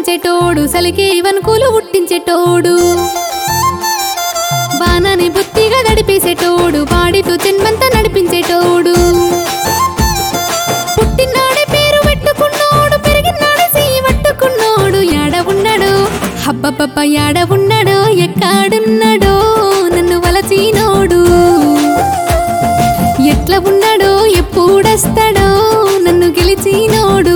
పుట్టించేటోడు సలికే వనుకులు పుట్టించేటోడు బాణాన్ని బుత్తిగా నడిపేసేటోడు వాడితో జన్మంతా నడిపించేటోడు పుట్టినాడే పేరు పెట్టుకున్నోడు పెరిగినాడే చెయ్యి పట్టుకున్నోడు యాడ ఉన్నాడు హబ్బబ్బబ్బ యాడ ఉన్నాడో ఎక్కాడున్నాడో నన్ను వలచినోడు ఎట్లా ఉన్నాడో ఎప్పుడొస్తాడో నన్ను గెలిచినోడు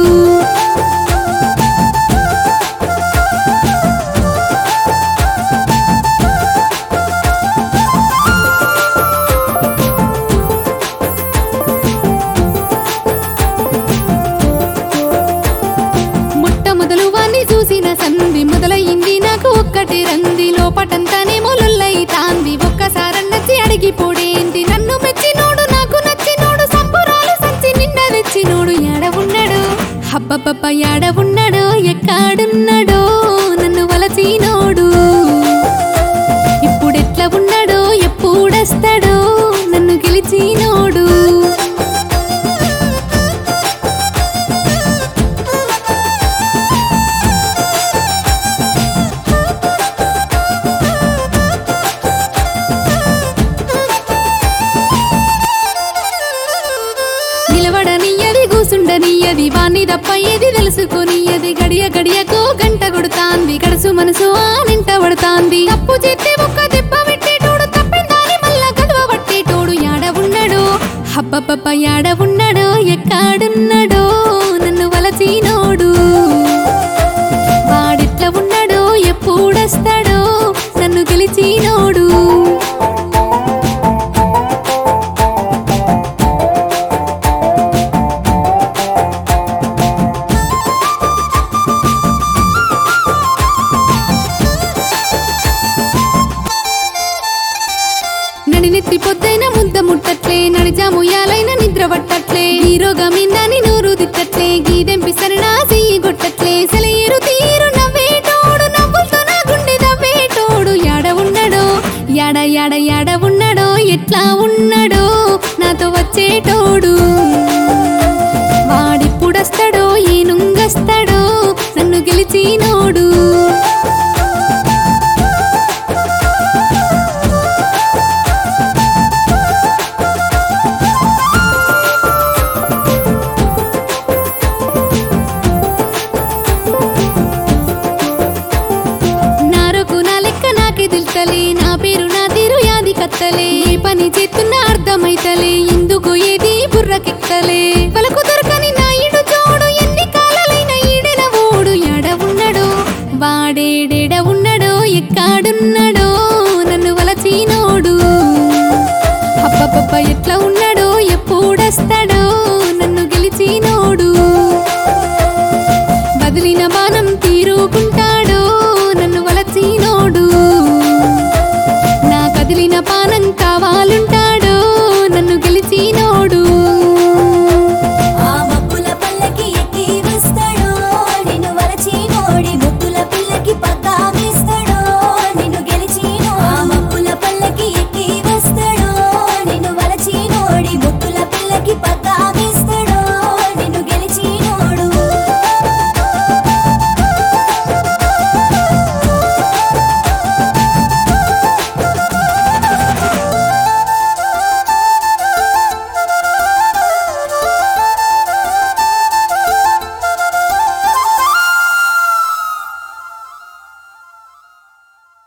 మొట్టమొదలు వాణ్ణి చూసిన సంధి మొదలయ్యింది నాకు ఒక్కటి రంది లోపటంతానేమో లొల్లైతాంది ఒక్కసారన్నచ్చి అడిగిపోడేంది నన్ను మెచ్చినోడు నాకు నచ్చినోడు సంబురాలు సంచి నిన్న తెచ్చినోడు యాడ ఉన్నాడు హబ్బబ్బబ్బ యాడ ఉన్నాడో ఎక్కాడున్నాడో నన్ను వలచినోడు ఇప్పుడెట్లా ఉన్నాడో ఎప్పుడొస్తాడో నన్ను గెలిచినోడు నిలబడనియ్యది కూసుండనియ్యది వాణ్ణి తప్ప ఏది తెలుసుకొనియ్యది గడియ గడియకు గంట కొడుతాంది గడుసు మనసు ఆ నింట పడతాంది తప్పు చేస్తే ఒక్క దెబ్బ పెట్టేటోడు తప్పిందాని మళ్ళా గదవ పట్టేటోడు యాడ ఉన్నాడు హబ్బబ్బబ్బ యాడ ఉన్నాడో ఎక్కాడున్నాడో నన్ను వలచినోడు వాడెట్లా ఉన్నాడో ఎప్పుడొస్తాడో నన్ను గెలిచినోడు నడినెత్తి పొద్దైన ముద్ద ముట్టట్లే నడిజాముయాలైన నిద్ర పట్టట్లే హీరోగా మిందాని నూరు తిట్టట్లే గీదెంపి సరనా చెయ్యి కొట్టట్లే సెలయేరు తీరు నవ్వేటోడు నవ్వులతో నా గుండె నవ్వేటోడు యాడ ఉన్నాడో యాడ యాడ యాడ ఉన్నాడో ఎట్లా ఉన్నాడో నాతో వచ్చేటోడు వాడిప్పుడొస్తాడో ఏనుంగొస్తాడో నన్ను గెలిచినోడు నారకు నా లెక్క నాకే తెలుతలే నా పేరు నా తీరు యాది కత్తలే ఏ పని చేస్తున్నా అర్థమైతలే ఎందుకు ఏది బుర్రకెక్కలే పలకు దొరకని నా ఇడు చోడు ఎన్ని కాలాలైన ఈడెన ఓడు ఎడ ఉన్నాడో వాడేడెడ ఉన్నాడో ఎక్కాడున్నాడో నన్ను వలచినోడు అబ్బబ్బబ్బ ఎట్లా ఉన్నాడో ఎప్పుడొస్తాడో నన్ను గెలిచినోడు బదిలిన బాణం తీరుకుంటాడో నన్ను వలచినోడు నా కదిలిన పానం